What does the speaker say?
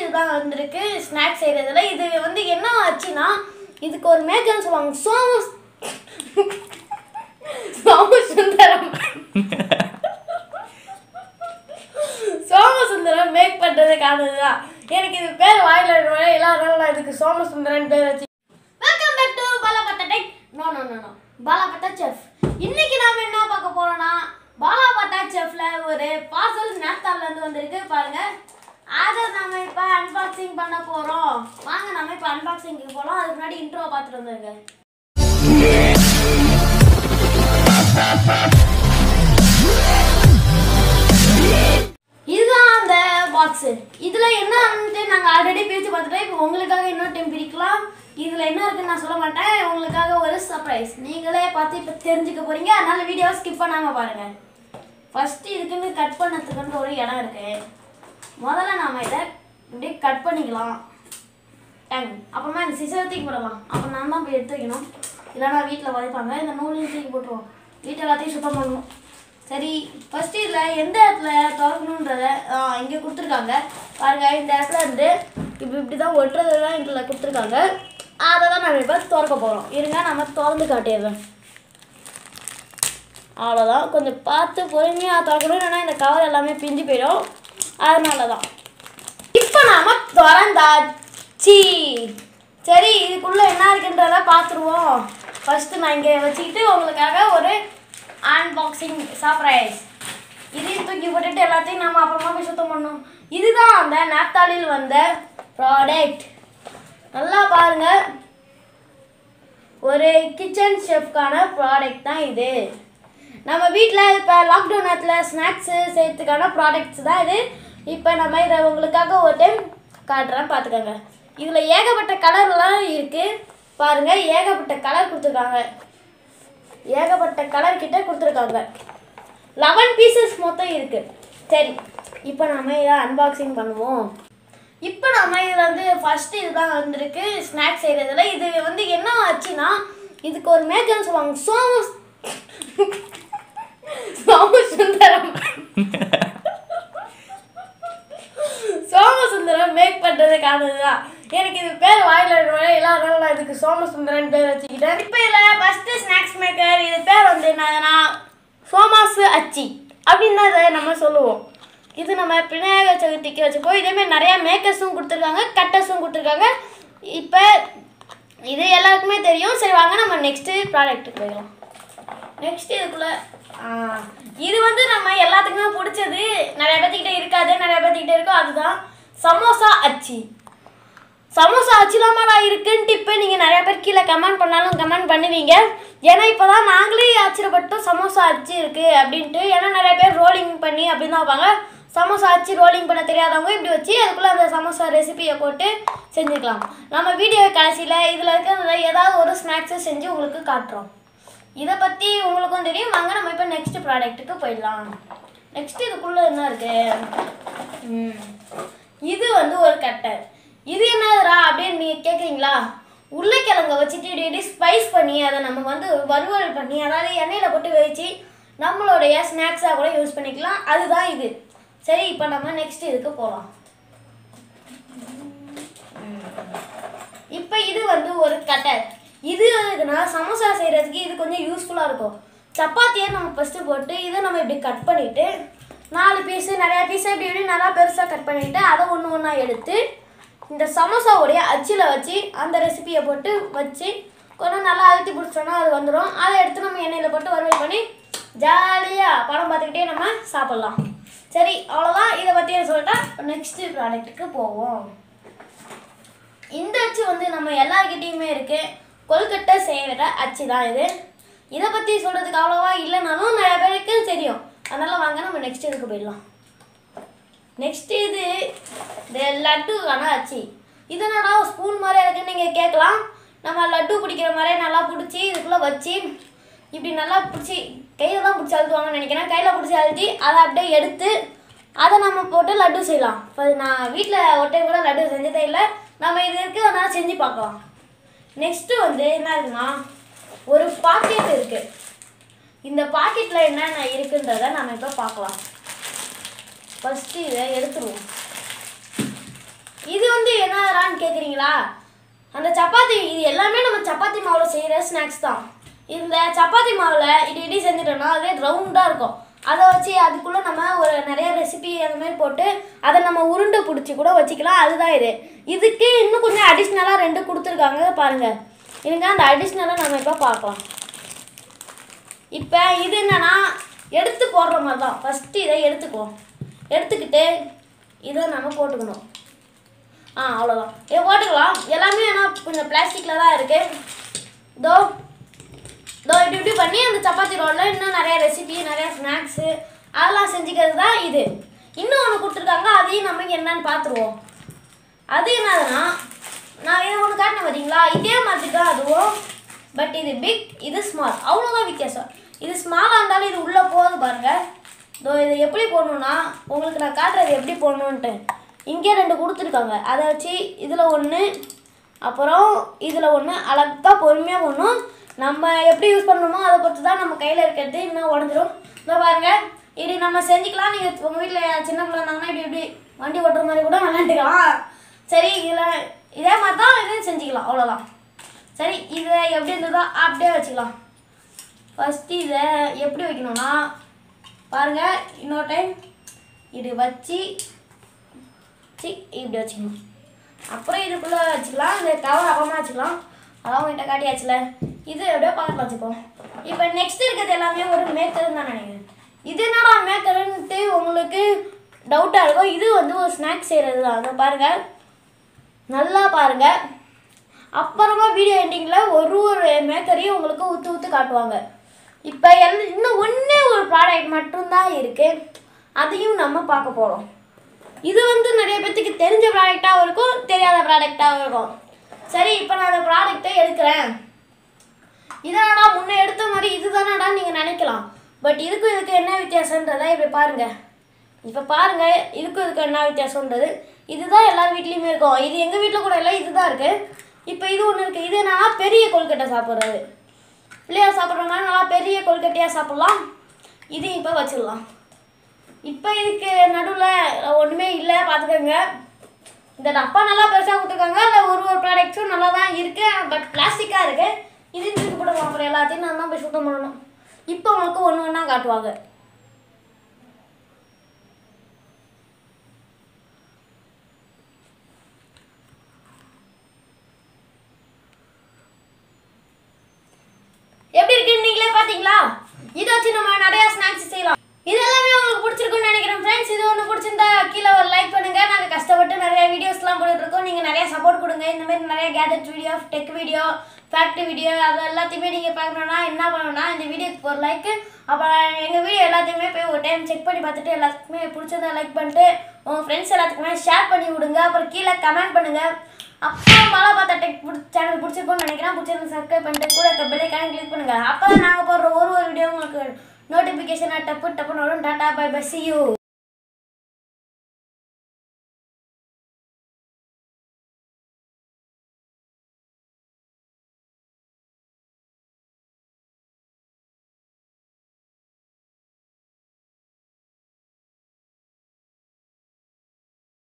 இதுதான் வந்திருக்கு ஸ்நாக்ஸ் செய்கிறதுல இது வந்து என்ன ஆச்சுன்னா இதுக்கு ஒரு மேக்கர்னு சொல்லுவாங்க சோமு சோமசுந்தரம் சோமசுந்தரம் மேக் பண்ணுறதுக்கானது தான் எனக்கு இது பேர் வாயில வர எல்லாரும் நான் இதுக்கு சோமசுந்தரன் பேர் வச்சு welcome back to Balapatta tech no no no no Balapatta chef இன்னைக்கு நாம என்ன பார்க்க போறோம்னா பாலாபட்டா செஃப்ல ஒரு பார்சல் நேப்தால்ல இருந்து வந்திருக்கு பாருங்க அதை நாம இப்போ அன்பாக்சிங் பண்ண போறோம் வாங்க நாம இப்போ அன்பாக்சிங்க்கு போகலாம் அதுக்கு முன்னாடி இன்ட்ரோ பார்த்துட்டு வந்துருங்க இதுதான் அந்த பாக்ஸு இதில் என்ன வந்துட்டு நாங்கள் ஆல்ரெடி பிரித்து பார்த்துட்டோம் இப்போ உங்களுக்காக இன்னொரு டைம் பிரிக்கலாம் இதில் என்ன இருக்குன்னு நான் சொல்ல மாட்டேன் உங்களுக்காக ஒரு சர்ப்ரைஸ் நீங்களே பார்த்து இப்போ தெரிஞ்சுக்க போகிறீங்க அதனால வீடியோவை ஸ்கிப் பண்ணாமல் பாருங்கள் ஃபஸ்ட்டு இதுக்குன்னு கட் பண்ணதுக்குன்னு ஒரு இடம் இருக்கு முதல்ல நாம் இதை இப்படியே கட் பண்ணிக்கலாம் டங் அப்புறமா இந்த சிசரை தூக்கி போடலாம் அப்போ நான் தான் போய் எடுத்து வைக்கணும் இல்லைனா வீட்டில் வதைப்பாங்க இந்த நூலையும் தூக்கி போட்டுருவோம் வீட்டை எல்லாத்தையும் சுத்தம் பண்ணணும் சரி ஃபஸ்ட்டு இதில் எந்த இடத்துல திறக்கணுன்றத இங்கே கொடுத்துருக்காங்க பாருங்க இந்த இடத்துல இருந்து இப்படி இப்படி தான் ஒட்டுறதெல்லாம் இதில் கொடுத்துருக்காங்க அதை தான் நம்ம இப்போ திறக்க போகிறோம் இருங்க நம்ம திறந்து காட்டிடுறேன் அவ்வளோதான் கொஞ்சம் பார்த்து பொறுமையாக திறக்கணும் இல்லைன்னா இந்த கவர் எல்லாமே பிஞ்சு போயிடும் அதனால தான் இப்போ நாம திறந்தாச்சு சரி இதுக்குள்ளே என்ன இருக்குன்றத பார்த்துருவோம் ஃபஸ்ட்டு நான் இங்கே வச்சுக்கிட்டு உங்களுக்காக ஒரு அன்பாக்சிங் சர்ப்ரைஸ் இதையும் தூக்கி போட்டுட்டு எல்லாத்தையும் நம்ம அப்புறமா போய் சுத்தம் பண்ணோம் இதுதான் அந்த நாப்தாலில் வந்த ப்ராடக்ட் நல்லா பாருங்க ஒரு கிச்சன் ஷெஃப்கான ப்ராடக்ட் தான் இது நம்ம வீட்டில் இப்போ லாக்டவுன் நேரத்தில் ஸ்நாக்ஸு செய்யறதுக்கான ப்ராடக்ட்ஸ் தான் இது இப்போ நம்ம இதை உங்களுக்காக ஒரு டைம் காட்டுறேன் பார்த்துக்கோங்க இதில் ஏகப்பட்ட கலர்லாம் இருக்குது பாருங்கள் ஏகப்பட்ட கலர் கொடுத்துருக்காங்க ஏகப்பட்ட கலர் கிட்ட கொடுத்துருக்காங்க லெவன் பீசஸ் மொத்தம் இருக்குது சரி இப்போ நம்ம இதை அன்பாக்சிங் பண்ணுவோம் இப்போ நம்ம இதில் வந்து ஃபஸ்ட்டு இதுதான் வந்திருக்கு ஸ்நாக்ஸ் செய்கிறதுல இது வந்து என்ன ஆச்சுன்னா இதுக்கு ஒரு மேக்கர்னு சொல்லுவாங்க சோமு சோமசுந்தரம் சோமசுந்தரம் மேக் பண்ணுறதுக்கானது தான் எனக்கு இது பேர் வாயில வர எல்லாரும் நான் இதுக்கு சோமசுந்தரன் பேர் வச்சுக்கிட்டேன் இப்போ இதில் ஃபஸ்ட்டு ஸ்நாக்ஸ் மேக்கர் இது பேர் வந்து என்னதுன்னா சோமாசு அச்சி அப்படின்னு தான் இதை நம்ம சொல்லுவோம் இது நம்ம விநாயகர் சதுர்த்திக்கு வச்சுப்போம் இதேமாதிரி நிறையா மேக்கர்ஸும் கொடுத்துருக்காங்க கட்டர்ஸும் கொடுத்துருக்காங்க இப்போ இது எல்லாருக்குமே தெரியும் சரி வாங்க நம்ம நெக்ஸ்ட்டு ப்ராடக்ட்டுக்கு போயிடலாம் நெக்ஸ்ட் இதுக்குள்ள ஆ, இது வந்து நம்ம எல்லாத்துக்குமே பிடிச்சது நிறைய பேர்த்துக்கிட்ட இருக்காது நிறைய பேர்த்துக்கிட்ட இருக்கும் அதுதான் சமோசா அச்சி சமோசா அச்சிலாமாடா இருக்குன்ட்டு இப்போ நீங்கள் நிறைய பேர் கீழே கமெண்ட் பண்ணாலும் கமெண்ட் பண்ணுவீங்க ஏன்னா இப்போ தான் நாங்களே ஆச்சரியப்பட்டோம் சமோசா அச்சு இருக்குது அப்படின்ட்டு ஏன்னா நிறைய பேர் ரோலிங் பண்ணி அப்படின்னு தான் வைப்பாங்க சமோசா அச்சு ரோலிங் பண்ண தெரியாதவங்க இப்படி வச்சு அதுக்குள்ளே அந்த சமோசா ரெசிபியை போட்டு செஞ்சுக்கலாம் நம்ம வீடியோ கடைசியில் இதில் இருக்கிறத ஏதாவது ஒரு ஸ்நாக்ஸை செஞ்சு உங்களுக்கு காட்டுறோம் இதை பற்றி உங்களுக்கும் தெரியும் வாங்க நம்ம இப்போ நெக்ஸ்ட் ப்ராடக்ட்டுக்கு போயிடலாம் நெக்ஸ்ட் இதுக்குள்ளே என்ன இருக்கு ம். இது வந்து ஒரு கட்டர் இது என்னதுடா அப்படின்னு நீங்கள் கேட்குறீங்களா உருளைக்கிழங்க வச்சுட்டு இப்படி இப்படி ஸ்பைஸ் பண்ணி அதை நம்ம வந்து வறுவல் பண்ணி அதாவது எண்ணெயில் போட்டு வச்சு நம்மளுடைய ஸ்நாக்ஸாக கூட யூஸ் பண்ணிக்கலாம் அதுதான் இது சரி இப்போ நம்ம நெக்ஸ்ட் இதுக்கு போகலாம் இப்போ இது வந்து ஒரு கட்டர் இது எதுக்குன்னா சமோசா செய்கிறதுக்கு இது கொஞ்சம் யூஸ்ஃபுல்லாக இருக்கும் சப்பாத்தியை நம்ம ஃபஸ்ட்டு போட்டு இதை நம்ம இப்படி கட் பண்ணிவிட்டு நாலு பீஸு நிறையா பீஸை இப்படி இப்படி நல்லா பெருசாக கட் பண்ணிவிட்டு அதை ஒன்று ஒன்றா எடுத்து இந்த சமோசாவுடைய அச்சில் வச்சு அந்த ரெசிபியை போட்டு வச்சு கொஞ்சம் நல்லா அழுத்தி பிடிச்சோன்னா அது வந்துடும் அதை எடுத்து நம்ம எண்ணெயில் போட்டு வறுவல் பண்ணி ஜாலியாக படம் பார்த்துக்கிட்டே நம்ம சாப்பிட்லாம் சரி அவ்வளோதான் இதை பற்றி சொல்லிட்டா நெக்ஸ்ட்டு ப்ராடக்ட்டுக்கு போவோம் இந்த அச்சு வந்து நம்ம எல்லார்கிட்டயுமே இருக்கு கொல்கட்டை செய்கிற அச்சு தான் இது இதை பற்றி சொல்கிறதுக்கு அவ்வளோவா இல்லைனாலும் நிறைய பேருக்கு தெரியும் அதனால் வாங்க நம்ம நெக்ஸ்ட் இதுக்கு போயிடலாம் நெக்ஸ்ட் இது இந்த லட்டுக்கான அச்சு இது என்னடா ஸ்பூன் மாதிரி இருக்குன்னு நீங்கள் கேட்கலாம் நம்ம லட்டு பிடிக்கிற மாதிரியே நல்லா பிடிச்சி இதுக்குள்ளே வச்சு இப்படி நல்லா பிடிச்சி கையில் தான் பிடிச்சி அழுத்துவாங்கன்னு நினைக்கிறேன் கையில் பிடிச்சி அழுத்தி அதை அப்படியே எடுத்து அதை நம்ம போட்டு லட்டு செய்யலாம் இப்போ நான் வீட்டில் ஒட்டை கூட லட்டு செஞ்சதே இல்லை நம்ம இது இருக்குது அதனால் செஞ்சு பார்க்கலாம் நெக்ஸ்ட்டு வந்து என்ன இருக்குன்னா ஒரு பாக்கெட் இருக்குது இந்த பாக்கெட்டில் என்னென்ன இருக்குன்றதை நம்ம இப்போ பார்க்கலாம் ஃபஸ்ட்டு இதை எடுத்துருவோம் இது வந்து என்னடான்னு கேட்குறீங்களா அந்த சப்பாத்தி இது எல்லாமே நம்ம சப்பாத்தி மாவில் செய்கிற ஸ்நாக்ஸ் தான் இந்த சப்பாத்தி மாவில் இடி இடி செஞ்சுட்டோம்னா அதே ரவுண்டாக இருக்கும் அதை வச்சு அதுக்குள்ளே நம்ம ஒரு நிறைய ரெசிபி அந்த மாதிரி போட்டு அதை நம்ம உருண்டை பிடிச்சி கூட வச்சுக்கலாம் அதுதான் இது இதுக்கு இன்னும் கொஞ்சம் அடிஷ்னலாக ரெண்டு கொடுத்துருக்காங்க பாருங்கள் இருங்க அந்த அடிஷ்னலாக நம்ம இப்போ பார்க்கலாம் இப்போ இது என்னன்னா எடுத்து போடுற மாதிரி தான் ஃபஸ்ட்டு இதை எடுத்துக்குவோம் எடுத்துக்கிட்டு இதை நம்ம போட்டுக்கணும் ஆ அவ்வளோதான் இதை போட்டுக்கலாம் எல்லாமே ஏன்னா கொஞ்சம் பிளாஸ்டிக்கில் தான் இருக்குது இதோ இதோ இப்படி இப்படி பண்ணி அந்த சப்பாத்தி ரோலில் இன்னும் நிறைய ரெசிபி நிறைய ஸ்நாக்ஸு அதெல்லாம் செஞ்சுக்கிறது தான் இது இன்னும் ஒன்று கொடுத்துருக்காங்க அதையும் நம்ம என்னன்னு பார்த்துருவோம் அது என்னதுன்னா நான் இதை ஒன்று காட்டினேன் பார்த்தீங்களா இதே மாதிரி தான் அதுவும் பட் இது பிக் இது ஸ்மால் அவ்வளோதான் வித்தியாசம் இது ஸ்மாலாக இருந்தாலும் இது உள்ளே போகுது பாருங்கள் இதோ இதை எப்படி போடணுன்னா உங்களுக்கு நான் காட்டுறது எப்படி போடணுன்ட்டு இங்கே ரெண்டு கொடுத்துருக்காங்க அதை வச்சு இதில் ஒன்று அப்புறம் இதில் ஒன்று அழகாக பொறுமையாக போடணும் நம்ம எப்படி யூஸ் பண்ணணுமோ அதை பொறுத்து தான் நம்ம கையில் இருக்கிறது இன்னும் உடஞ்சிரும் இதோ பாருங்கள் இப்படி நம்ம செஞ்சுக்கலாம் நீங்கள் உங்கள் வீட்டில் சின்ன பிள்ளை இருந்தாங்கன்னா இப்படி இப்படி வண்டி ஓட்டுற மாதிரி கூட விளாண்டுக்கலாம் சரி இதில் இதே மாதிரி தான் இதையும் செஞ்சுக்கலாம் அவ்வளோதான் சரி இதை எப்படி இருந்ததோ அப்படியே வச்சுக்கலாம் ஃபஸ்ட்டு இதை எப்படி வைக்கணும்னா பாருங்கள் இன்னொரு டைம் இது வச்சு சி இப்படி வச்சுக்கணும் அப்புறம் இதுக்குள்ளே வச்சுக்கலாம் இந்த கவர் அப்புறமா வச்சுக்கலாம் அதான் உங்கள்கிட்ட காட்டியாச்சுல இது எப்படியோ பக்கத்தில் வச்சுக்கோ இப்போ நெக்ஸ்ட் இருக்கிறது எல்லாமே ஒரு மேக்கர்னு தான் நினைக்கிறேன் இது என்னடா மேக்கருன்ட்டு உங்களுக்கு டவுட்டாக இருக்கும் இது வந்து ஒரு ஸ்நாக்ஸ் செய்கிறது தான் அதை பாருங்கள் நல்லா பாருங்கள் அப்புறமா வீடியோ எண்டிங்கில் ஒரு ஒரு மேக்கரையும் உங்களுக்கு ஊற்று ஊற்று காட்டுவாங்க இப்போ எல் இன்னும் ஒன்றே ஒரு ப்ராடக்ட் மட்டும்தான் இருக்குது அதையும் நம்ம பார்க்க போகிறோம் இது வந்து நிறைய பேர்த்துக்கு தெரிஞ்ச ப்ராடக்டாகவும் இருக்கும் தெரியாத ப்ராடக்டாகவும் இருக்கும் சரி இப்போ நான் அந்த ப்ராடக்ட்டை எடுக்கிறேன் இதனடா முன்ன எடுத்த மாதிரி இதுதானடா நீங்கள் நினைக்கலாம் பட் இதுக்கும் இதுக்கு என்ன வித்தியாசன்றதை இப்போ பாருங்கள் இப்போ பாருங்கள் இதுக்கும் இதுக்கு என்ன வித்தியாசன்றது இதுதான் எல்லார் வீட்லேயுமே இருக்கும் இது எங்கள் வீட்டில் கூட இல்லை இதுதான் இருக்குது இப்போ இது ஒன்று இருக்குது இது என்னன்னா பெரிய கொழுக்கட்டை சாப்பிட்றது பிள்ளையார் சாப்பிட்ற மாதிரி நல்லா பெரிய கொழுக்கட்டையாக சாப்பிட்லாம் இதையும் இப்போ வச்சிடலாம் இப்போ இதுக்கு நடுவில் ஒன்றுமே இல்லை பார்த்துக்கோங்க இந்த டப்பா நல்லா பெருசாக கொடுத்துருக்காங்க அதில் ஒரு ஒரு ப்ராடக்ட்ஸும் நல்லா தான் இருக்குது பட் பிளாஸ்டிக்காக இருக்குது இது தூக்கி போட அப்புறம் எல்லாத்தையும் நான் தான் போய் சுத்தம் பண்ணணும் இப்போ உங்களுக்கு ஒன்று ஒன்றா காட்டுவாங்க எப்படி இருக்குன்னு நீங்களே பார்த்தீங்களா இதை வச்சு நம்ம நிறைய ஸ்நாக்ஸ் செய்யலாம் இது எல்லாமே உங்களுக்கு பிடிச்சிருக்கும்னு நினைக்கிறேன் ஃப்ரெண்ட்ஸ் இது ஒன்று பிடிச்சிருந்தா கீழே ஒரு லைக் பண்ணுங்க நாங்கள் கஷ்டப்பட்டு நிறைய வீடியோஸ்லாம் போட்டுட்டு இருக்கோம் நீங்கள் நிறைய சப்போர்ட் கொடுங்க இந்த மாதிரி நிறைய gadget video tech video factory video அது எல்லாத்தையுமே நீங்கள் பார்க்கணுன்னா என்ன பண்ணணும்னா இந்த வீடியோக்கு ஒரு லைக்கு அப்புறம் எங்கள் வீடியோ எல்லாத்தையுமே போய் ஒரு டைம் செக் பண்ணி பார்த்துட்டு எல்லாத்துக்குமே பிடிச்சதை லைக் பண்ணிட்டு உங்கள் ஃப்ரெண்ட்ஸ் எல்லாத்துக்குமே ஷேர் பண்ணி விடுங்க அப்புறம் கீழே கமெண்ட் பண்ணுங்கள் அப்புறம் மழை பார்த்தா டெக் சேனல் பிடிச்சிருக்கோம்னு நினைக்கிறேன் பிடிச்சிருந்து சப்ஸ்கிரைப் பண்ணிட்டு கூட இருக்க பெல்லைக்கான கிளிக் பண்ணுங்க அப்போ தான் நாங்கள் போடுற ஒரு ஒரு வீடியோ உங்களுக்கு நோட்டிஃபிகேஷன் டப்பு டப்புன்னு வரும் tata bye bye see you